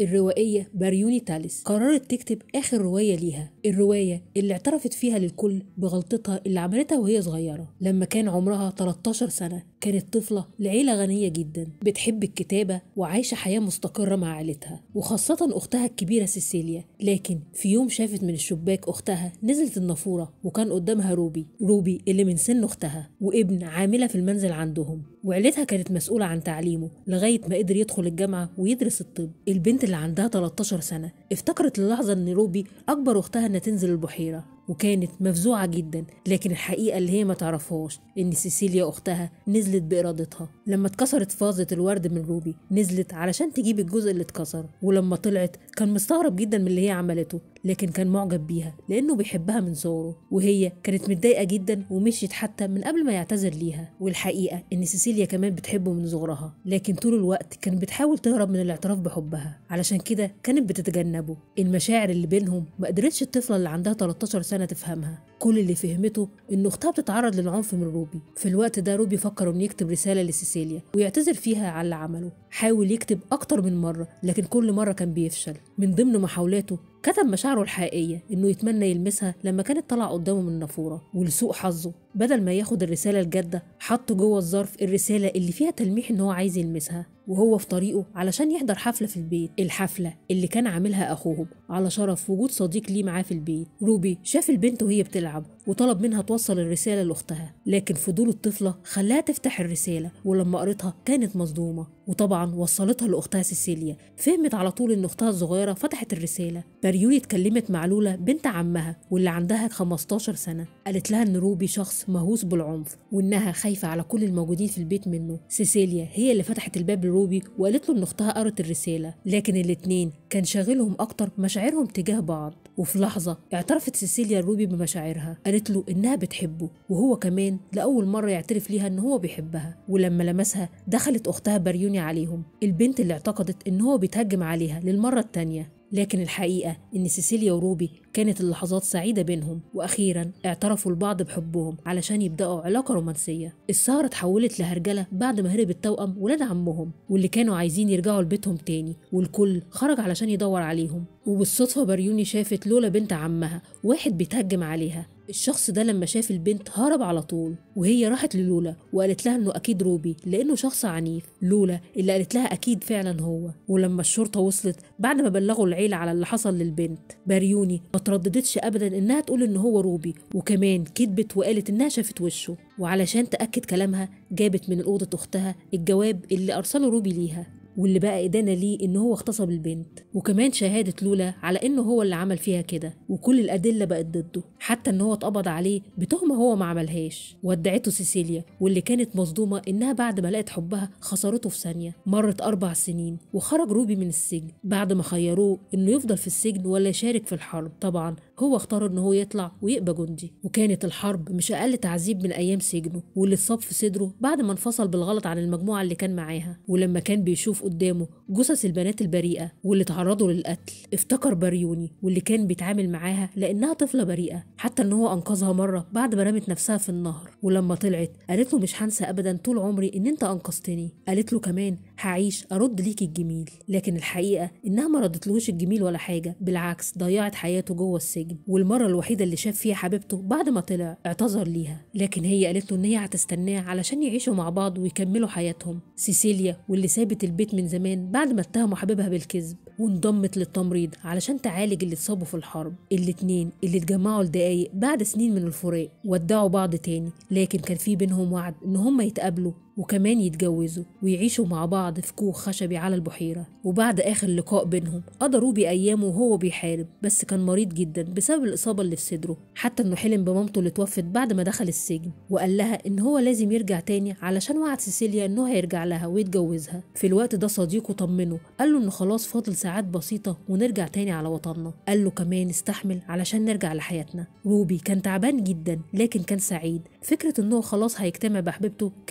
الروائية باريوني تاليس قررت تكتب آخر رواية ليها الرواية اللي اعترفت فيها للكل بغلطتها اللي عملتها وهي صغيرة لما كان عمرها 13 سنة كانت طفلة لعيلة غنية جدا بتحب الكتابة وعايشة حياة مستقرة مع عائلتها وخاصة أختها الكبيرة سيسيليا لكن في يوم شافت من الشباك أختها نزلت النافورة وكان قدامها روبي روبي اللي من سن أختها وابن عاملة في المنزل عندهم وعيلتها كانت مسؤولة عن تعليمه لغاية ما قدر يدخل الجامعة ويدرس الطب البنت اللي عندها 13 سنة افتكرت للحظة ان روبي أكبر أختها انها تنزل البحيرة وكانت مفزوعة جدا لكن الحقيقة اللي هي ما تعرفهاش إن سيسيليا أختها نزلت بإرادتها لما اتكسرت فازة الورد من روبي نزلت علشان تجيب الجزء اللي اتكسر ولما طلعت كان مستغرب جدا من اللي هي عملته لكن كان معجب بيها لأنه بيحبها من صغره وهي كانت متضايقة جدا ومشيت حتى من قبل ما يعتذر ليها والحقيقة إن سيسيليا كمان بتحبه من صغرها لكن طول الوقت كانت بتحاول تهرب من الاعتراف بحبها علشان كده كانت بتتجنبه المشاعر اللي بينهم ما قدرتش الطفلة اللي عندها 13 سنة تفهمها كل اللي فهمته إن أختها بتتعرض للعنف من روبي في الوقت ده روبي فكر إنه يكتب رسالة لسيسيليا ويعتذر فيها على اللي عمله حاول يكتب أكتر من مرة لكن كل مرة كان بيفشل من ضمن محاولاته كتب مشاعره الحقيقية إنه يتمنى يلمسها لما كانت طالعة قدامه من النافورة ولسوء حظه بدل ما ياخد الرسالة الجادة حط جوه الظرف الرسالة اللي فيها تلميح إن هو عايز يلمسها وهو في طريقه علشان يحضر حفلة في البيت الحفلة اللي كان عاملها أخوهم على شرف وجود صديق ليه معاه في البيت روبي شاف البنت وهي بتلعب وطلب منها توصل الرسالة لأختها لكن فضول الطفلة خلاها تفتح الرسالة ولما قريتها كانت مصدومة وطبعا وصلتها لأختها سيسيليا فهمت على طول إن أختها الصغيرة فتحت الرسالة بريوني اتكلمت مع لولا بنت عمها واللي عندها 15 سنة قالت لها إن روبي شخص مهووس بالعنف وإنها خايفة على كل الموجودين في البيت منه سيسيليا هي اللي فتحت الباب لروبي وقالت له إن أختها قرت الرسالة لكن الاتنين كان شاغلهم أكتر مشاعرهم تجاه بعض وفي لحظة اعترفت سيسيليا لروبي بمشاعرها قالت له إنها بتحبه وهو كمان لأول مرة يعترف ليها إن هو بيحبها ولما لمسها دخلت أختها بريوني عليهم البنت اللي اعتقدت إن هو بيتهجم عليها للمرة التانية لكن الحقيقة إن سيسيليا وروبي كانت اللحظات سعيدة بينهم وأخيرا اعترفوا لبعض بحبهم علشان يبدأوا علاقة رومانسية السهرة اتحولت لهرجلة بعد ما هرب التوأم ولاد عمهم واللي كانوا عايزين يرجعوا لبيتهم تاني والكل خرج علشان يدور عليهم وبالصدفة بريوني شافت لولا بنت عمها واحد بيتهجم عليها الشخص ده لما شاف البنت هرب على طول وهي راحت للولا وقالت لها انه اكيد روبي لانه شخص عنيف لولا اللي قالت لها اكيد فعلا هو ولما الشرطه وصلت بعد ما بلغوا العيله على اللي حصل للبنت بريوني ما ترددتش ابدا انها تقول ان هو روبي وكمان كدبت وقالت انها شافت وشه وعلشان تاكد كلامها جابت من اوضه اختها الجواب اللي ارسله روبي ليها واللي بقى إدانة ليه إن هو اغتصب البنت وكمان شهادة لولا على إنه هو اللي عمل فيها كده وكل الأدلة بقت ضده حتى إن هو اتقبض عليه بتهمة هو ما عملهاش ودعته سيسيليا واللي كانت مصدومة إنها بعد ما لقت حبها خسرته في ثانية مرت أربع سنين وخرج روبي من السجن بعد ما خيروه إنه يفضل في السجن ولا يشارك في الحرب طبعا هو اختار إن هو يطلع ويبقى جندي وكانت الحرب مش أقل تعذيب من أيام سجنه واللي اتصاب في صدره بعد ما انفصل بالغلط عن المجموعة اللي كان معاها ولما كان بيشوف قدامه جثث البنات البريئة واللي تعرضوا للقتل افتكر بريوني واللي كان بيتعامل معاها لأنها طفلة بريئة حتى إن هو أنقذها مرة بعد ما رمت نفسها في النهر ولما طلعت قالت له مش هنسى أبدا طول عمري إن أنت أنقذتني قالت له كمان هعيش أرد ليك الجميل لكن الحقيقة إنها ما ردتلهوش الجميل ولا حاجة بالعكس ضيعت حياته جوه السجن والمرة الوحيدة اللي شاف فيها حبيبته بعد ما طلع اعتذر ليها لكن هي قالت له إن هي هتستناه علشان يعيشوا مع بعض ويكملوا حياتهم سيسيليا واللي سابت البيت من زمان بعد ما اتهموا حبيبها بالكذب وانضمت للتمريض علشان تعالج اللي اتصابوا في الحرب الاتنين اللي اتجمعوا لدقايق بعد سنين من الفراق ودعوا بعض تاني لكن كان في بينهم وعد ان هما يتقابلوا وكمان يتجوزوا ويعيشوا مع بعض في كوخ خشبي على البحيرة وبعد آخر لقاء بينهم قدروا بأيامه وهو بيحارب بس كان مريض جدا بسبب الإصابة اللي في صدره حتى إنه حلم بمامته اللي توفت بعد ما دخل السجن وقال لها إن هو لازم يرجع تاني علشان وعد سيسيليا إنه هيرجع لها ويتجوزها في الوقت ده صديقه طمنه قال له إنه خلاص فاضل ساعات بسيطة ونرجع تاني على وطننا قال له كمان استحمل علشان نرجع لحياتنا روبي كان تعبان جدا لكن كان سعيد فكرة إنه خلاص هيجتمع بحبيبته كانت فكرة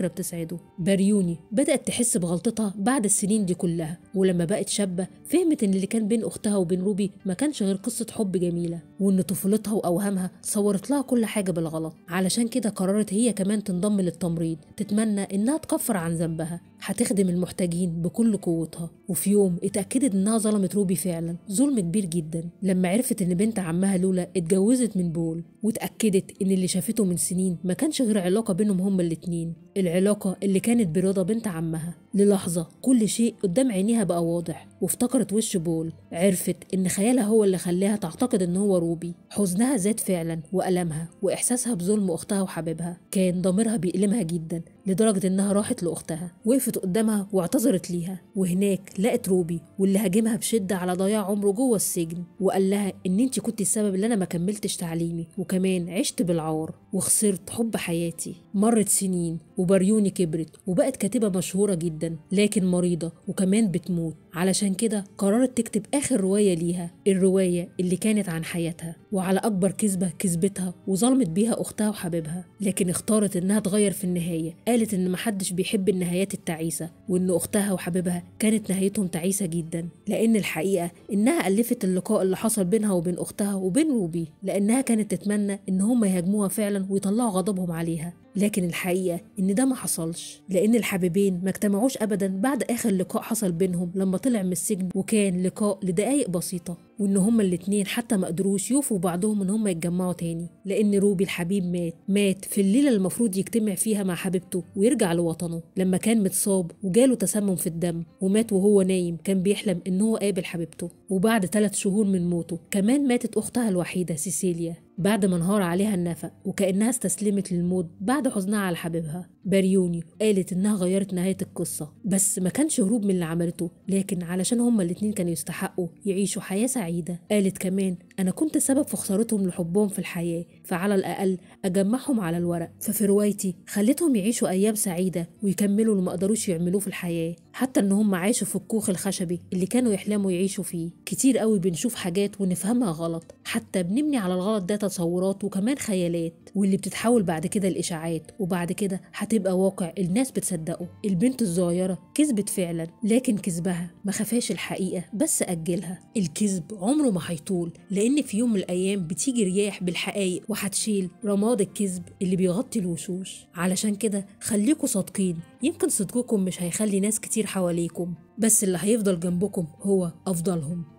بتسعده بريوني بدأت تحس بغلطتها بعد السنين دي كلها ولما بقت شابة فهمت إن اللي كان بين أختها وبين روبي ما كانش غير قصة حب جميلة وإن طفولتها وأوهامها صورت لها كل حاجة بالغلط علشان كده قررت هي كمان تنضم للتمريض تتمنى إنها تكفر عن ذنبها هتخدم المحتاجين بكل قوتها وفي يوم اتأكدت إنها ظلمت روبي فعلا ظلم كبير جدا لما عرفت إن بنت عمها لولا اتجوزت من بول واتأكدت إن اللي شافته من سنين ما كانش غير علاقة بينهم هما الاتنين العلاقة اللي كانت برضا بنت عمها للحظة كل شيء قدام عينيها بقى واضح وافتكرت وش بول عرفت إن خيالها هو اللي خلاها تعتقد إن هو روبي حزنها زاد فعلا وألمها وإحساسها بظلم أختها وحبيبها كان ضميرها بيألمها جدا لدرجة إنها راحت لأختها وقفت قدامها واعتذرت ليها وهناك لقت روبي واللي هاجمها بشدة على ضياع عمره جوه السجن وقال لها إن أنت كنت السبب اللي أنا ما كملتش تعليمي وكمان عشت بالعار وخسرت حب حياتي مرت سنين وبريوني كبرت وبقت كاتبة مشهورة جدا لكن مريضة وكمان بتموت علشان كده قررت تكتب آخر رواية ليها الرواية اللي كانت عن حياتها وعلى أكبر كذبة كذبتها وظلمت بيها أختها وحبيبها لكن اختارت إنها تغير في النهاية قالت إن محدش بيحب النهايات التعيسة وإن أختها وحبيبها كانت نهايتهم تعيسة جدا لأن الحقيقة إنها ألفت اللقاء اللي حصل بينها وبين أختها وبين روبي لأنها كانت تتمنى إن هم يهاجموها فعلا ويطلعوا غضبهم عليها لكن الحقيقة إن ده ما حصلش لأن الحبيبين ما اجتمعوش أبدا بعد آخر لقاء حصل بينهم لما طلع من السجن وكان لقاء لدقايق بسيطة وإن هما الاتنين حتى ما قدروش يوفوا بعضهم إن هما يتجمعوا تاني لأن روبي الحبيب مات مات في الليلة اللي المفروض يجتمع فيها مع حبيبته ويرجع لوطنه لما كان متصاب وجاله تسمم في الدم ومات وهو نايم كان بيحلم إن هو قابل حبيبته وبعد ثلاث شهور من موته كمان ماتت أختها الوحيدة سيسيليا بعد ما انهار عليها النفق وكأنها استسلمت للموت بعد حزنها على حبيبها باريوني قالت إنها غيرت نهاية القصة بس ما كانش هروب من اللي عملته لكن علشان هما الاتنين كانوا يستحقوا يعيشوا حياة سعيدة قالت كمان أنا كنت سبب في خسارتهم لحبهم في الحياة فعلى الأقل أجمعهم على الورق ففي روايتي خليتهم يعيشوا أيام سعيدة ويكملوا اللي ما قدروش يعملوه في الحياة حتى إن هم عاشوا في الكوخ الخشبي اللي كانوا يحلموا يعيشوا فيه كتير قوي بنشوف حاجات ونفهمها غلط حتى بنبني على الغلط ده تصورات وكمان خيالات واللي بتتحول بعد كده لإشاعات وبعد كده هتبقى واقع الناس بتصدقه البنت الصغيرة كذبت فعلا لكن كذبها ما خفاش الحقيقة بس أجلها الكذب عمره ما هيطول لأن في يوم من الأيام بتيجي رياح بالحقايق وهتشيل رماد الكذب اللي بيغطي الوشوش علشان كده خليكوا صادقين يمكن صدقكم مش هيخلي ناس كتير حواليكم بس اللي هيفضل جنبكم هو أفضلهم